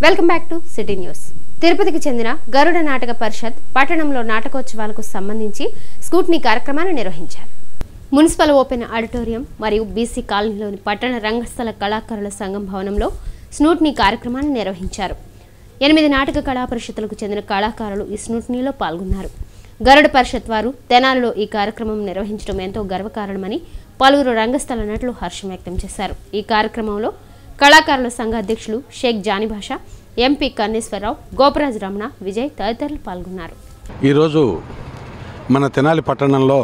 welcome back to city news తిరుపతికి చెందిన గరుడ నాటక పరిషత్ పట్టణంలో నాటకోత్సవాలకు సంబంధించి స్కూట్నీ కార్యక్రమాన్ని నిర్వహించారు మున్సిపల్ ఓపెన్ ఆడిటోరియం మరియు బీసీ కాలనీలోని పట్టణ రంగస్థల కళాకారుల సంఘం భవనంలో స్నూట్నీ కార్యక్రమాన్ని నిర్వహించారు ఎనిమిది నాటక కళా పరిషత్తులకు చెందిన కళాకారులు ఈ స్నూట్నీలో పాల్గొన్నారు గరుడ పరిషత్ వారు తెనాలిలో ఈ కార్యక్రమం నిర్వహించడం ఎంతో గర్వకారణమని పలువురు రంగస్థల నటులు హర్షం వ్యక్తం చేశారు ఈ కార్యక్రమంలో కళాకారుల సంఘ అధ్యక్షులు షేక్ జానిభాష ఎంపీ కన్నేశ్వరరావు గోపరాజు రమణ విజయ్ తదితరులు పాల్గొన్నారు ఈరోజు మన తెనాలి పట్టణంలో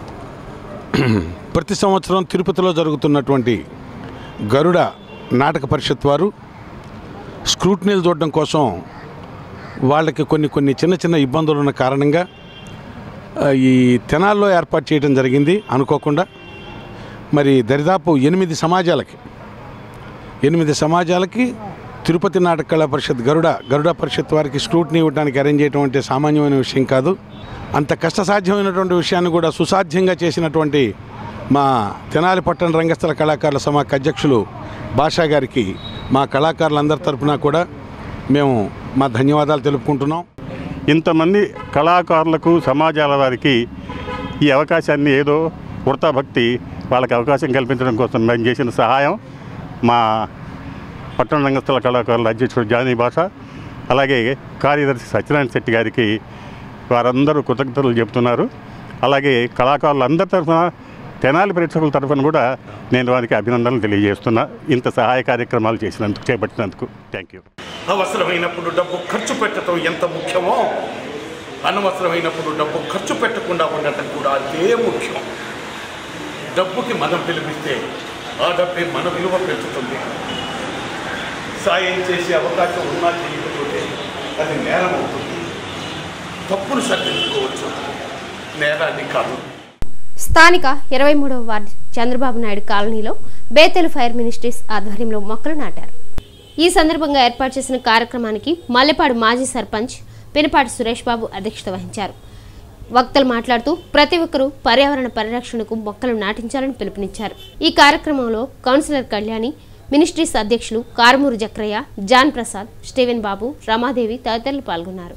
ప్రతి సంవత్సరం తిరుపతిలో జరుగుతున్నటువంటి గరుడ నాటక పరిషత్ వారు స్క్రూట్నీలు చూడడం కోసం వాళ్ళకి కొన్ని కొన్ని చిన్న చిన్న ఇబ్బందులు ఉన్న కారణంగా ఆ, ఈ తెనాల్లో ఏర్పాటు చేయడం జరిగింది అనుకోకుండా మరి దరిదాపు ఎనిమిది సమాజాలకి ఎనిమిది సమాజాలకి తిరుపతి నాటక కళా పరిషత్ గరుడ గరుడ పరిషత్ వారికి స్క్రూట్నీ ఇవ్వడానికి అరేంజ్ చేయడం అంటే సామాన్యమైన విషయం కాదు అంత కష్టసాధ్యమైనటువంటి విషయాన్ని కూడా సుసాధ్యంగా చేసినటువంటి మా తెనాలి పట్టణ రంగస్థల కళాకారుల సమాఖ్య అధ్యక్షులు భాషా గారికి మా కళాకారులందరి తరపున కూడా మేము మా ధన్యవాదాలు తెలుపుకుంటున్నాం ఇంతమంది కళాకారులకు సమాజాల వారికి ఈ అవకాశాన్ని ఏదో వృతాభక్తి వాళ్ళకి అవకాశం కల్పించడం కోసం మేము చేసిన సహాయం మా పట్టణ రంగస్థల కళాకారుల అధ్యక్షుడు జానీ భాష అలాగే కార్యదర్శి సత్యనారాయణ శెట్టి గారికి వారందరూ కృతజ్ఞతలు చెబుతున్నారు అలాగే కళాకారులందరి తరఫున తెనాలి ప్రేక్షకుల తరఫున కూడా నేను వారికి అభినందనలు తెలియజేస్తున్నా ఇంత సహాయ కార్యక్రమాలు చేసినందుకు చేపట్టినందుకు థ్యాంక్ యూ అవసరమైనప్పుడు డబ్బు ఖర్చు పెట్టడం ఎంత ముఖ్యమో అనవసరమైనప్పుడు డబ్బు ఖర్చు పెట్టకుండా ఉండటం కూడా అదే ముఖ్యం డబ్బుకి మనం పిలిపిస్తే ఆ డబ్బే మన విలువ పెంచుతుంది సాయం చేసే అవకాశం ఉన్నా చేయకపోతే అది నేరం అవుతుంది తప్పును సరిదిద్దుకోవచ్చు నేరాన్ని కాదు స్థానిక ఇరవై మూడవ వార్డు చంద్రబాబు నాయుడు కాలనీలో బేతెలు ఫైర్ మినిస్ట్రీస్ ఆధ్వర్యంలో మొక్కలు నాటారు ఈ సందర్భంగా ఏర్పాటు చేసిన కార్యక్రమానికి మల్లెపాడు మాజీ సర్పంచ్ పినపాటి సురేష్ బాబు అధ్యక్షత వహించారు వక్తలు మాట్లాడుతూ ప్రతి ఒక్కరూ పర్యావరణ పరిరక్షణకు మొక్కలు నాటించాలని పిలుపునిచ్చారు ఈ కార్యక్రమంలో కౌన్సిలర్ కళ్యాణి మినిస్ట్రీస్ అధ్యక్షులు కారుమూరు జక్రయ్య జాన్ ప్రసాద్ స్టీవెన్ బాబు రమాదేవి తదితరులు పాల్గొన్నారు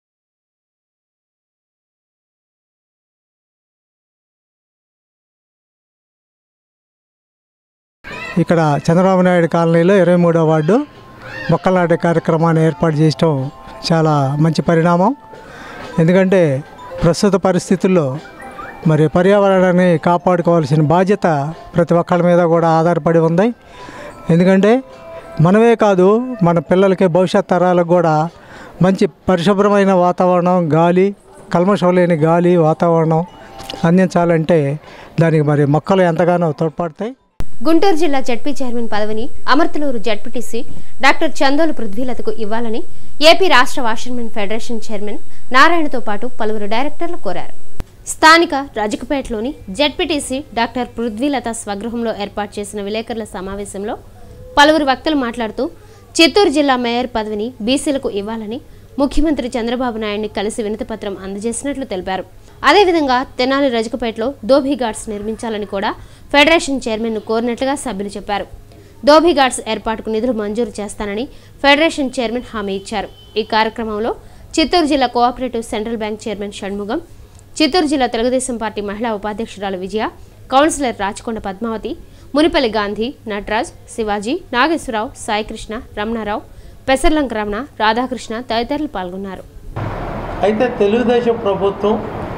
ఇక్కడ చంద్రబాబు నాయుడు కాలనీలో ఇరవై మూడో వార్డు మొక్కలు నాటే కార్యక్రమాన్ని ఏర్పాటు చేయడం చాలా మంచి పరిణామం ఎందుకంటే ప్రస్తుత పరిస్థితుల్లో మరి పర్యావరణాన్ని కాపాడుకోవాల్సిన బాధ్యత ప్రతి ఒక్కళ్ళ మీద కూడా ఆధారపడి ఉంది ఎందుకంటే మనమే కాదు మన పిల్లలకి భవిష్యత్ తరాలకు కూడా మంచి పరిశుభ్రమైన వాతావరణం గాలి కల్మషం లేని గాలి వాతావరణం అందించాలంటే దానికి మరి మొక్కలు ఎంతగానో తోడ్పడతాయి గుంటూరు జిల్లా జడ్పీ చైర్మన్ పదవిని అమర్తలూరు జడ్పీటీసీ డాక్టర్ చందోలు పృథ్వీలతకు ఇవ్వాలని ఏపీ రాష్ట్ర వాషర్మెన్ ఫెడరేషన్ చైర్మన్ నారాయణతో పాటు పలువురు డైరెక్టర్లు కోరారు స్థానిక రజకపేటలోని జడ్పీటీసీ డాక్టర్ పృథ్వీలత స్వగృహంలో ఏర్పాటు చేసిన విలేకరుల సమావేశంలో పలువురు వక్తలు మాట్లాడుతూ చిత్తూరు జిల్లా మేయర్ పదవిని బీసీలకు ఇవ్వాలని ముఖ్యమంత్రి చంద్రబాబు నాయుడిని కలిసి వినతిపత్రం అందజేసినట్లు తెలిపారు అదేవిధంగా తెనాలి రజకపేటలో దోభీ గార్డ్స్ నిర్మించాలని కూడా ఫెడరేషన్ చైర్మన్ను కోరినట్లుగా సభ్యులు చెప్పారు దోభీ గార్డ్స్ ఏర్పాటుకు నిధులు మంజూరు చేస్తానని ఫెడరేషన్ చైర్మన్ హామీ ఇచ్చారు ఈ కార్యక్రమంలో చిత్తూరు జిల్లా cooperative central bank chairman Shanmugam Chittoor జిల్లా తెలుగుదేశం పార్టీ మహిళా ఉపాధ్యక్షురాలు విజయ కౌన్సిలర్ రాచకొండ పద్మావతి మునిపల్లి గాంధీ నటరాజ్ శివాజీ నాగేశ్వరరావు సాయికృష్ణ రమణారావు పెసర్లంక రమణ రాధాకృష్ణ తదితరులు పాల్గొన్నారు అయితే తెలుగుదేశం ప్రభుత్వం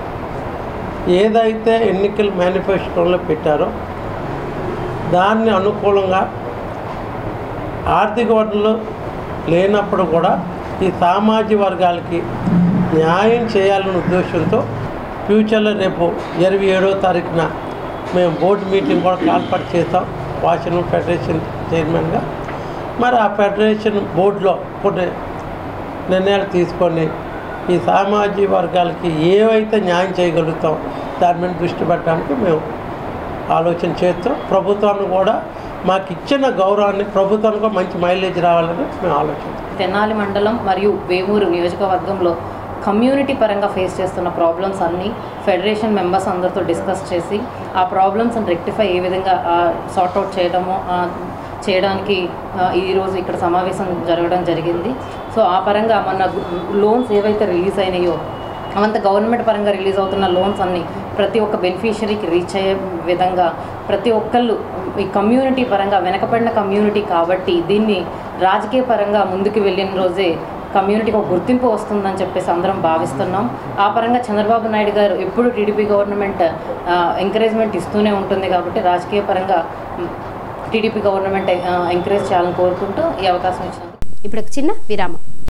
ఏదైతే ఎన్నికల మేనిఫెస్టోలో పెట్టారో దాన్ని అనుకూలంగా ఆర్థిక వనరులు లేనప్పుడు కూడా ఈ సామాజిక వర్గాలకి న్యాయం చేయాలనే ఉద్దేశంతో ఫ్యూచర్లో రేపు ఇరవై ఏడో తారీఖున మేము బోర్డు మీటింగ్ కూడా ఏర్పాటు చేస్తాం వాషింగ్ ఫెడరేషన్ చైర్మన్గా మరి ఆ ఫెడరేషన్ బోర్డులో కొన్ని నిర్ణయాలు తీసుకొని ఈ సామాజిక వర్గాలకి ఏవైతే న్యాయం చేయగలుగుతాం దాని మీద దృష్టి పెట్టడానికి మేము ఆలోచన చేస్తాం ప్రభుత్వాన్ని కూడా మాకు ఇచ్చిన గౌరవాన్ని ప్రభుత్వానికి కూడా మంచి మైలేజ్ రావాలని మేము ఆలోచిస్తాం తెనాలి మండలం మరియు వేమూరు నియోజకవర్గంలో కమ్యూనిటీ పరంగా ఫేస్ చేస్తున్న ప్రాబ్లమ్స్ అన్నీ ఫెడరేషన్ మెంబర్స్ అందరితో డిస్కస్ చేసి ఆ ప్రాబ్లమ్స్ని రెక్టిఫై ఏ విధంగా సార్ట్అవుట్ చేయడమో ఆ, చేయడానికి ఆ, ఈరోజు ఇక్కడ సమావేశం జరగడం జరిగింది సో ఆ పరంగా మన లోన్స్ ఏవైతే రిలీజ్ అయినాయో అవంతా గవర్నమెంట్ పరంగా రిలీజ్ అవుతున్న లోన్స్ అన్ని ప్రతి ఒక్క బెనిఫిషరీకి రీచ్ అయ్యే విధంగా ప్రతి ఒక్కళ్ళు ఈ కమ్యూనిటీ పరంగా వెనకబడిన కమ్యూనిటీ కాబట్టి దీన్ని రాజకీయ పరంగా ముందుకు వెళ్ళిన రోజే కమ్యూనిటీకి ఒక గుర్తింపు వస్తుందని చెప్పేసి అందరం భావిస్తున్నాం ఆ పరంగా చంద్రబాబు నాయుడు గారు ఎప్పుడు టీడీపీ గవర్నమెంట్ ఎంకరేజ్మెంట్ ఇస్తూనే ఉంటుంది కాబట్టి రాజకీయ పరంగా టీడీపీ గవర్నమెంట్ ఎంకరేజ్ చేయాలని కోరుకుంటూ ఈ అవకాశం ఇచ్చినందుకు ఇప్పుడు ఒక చిన్న విరామం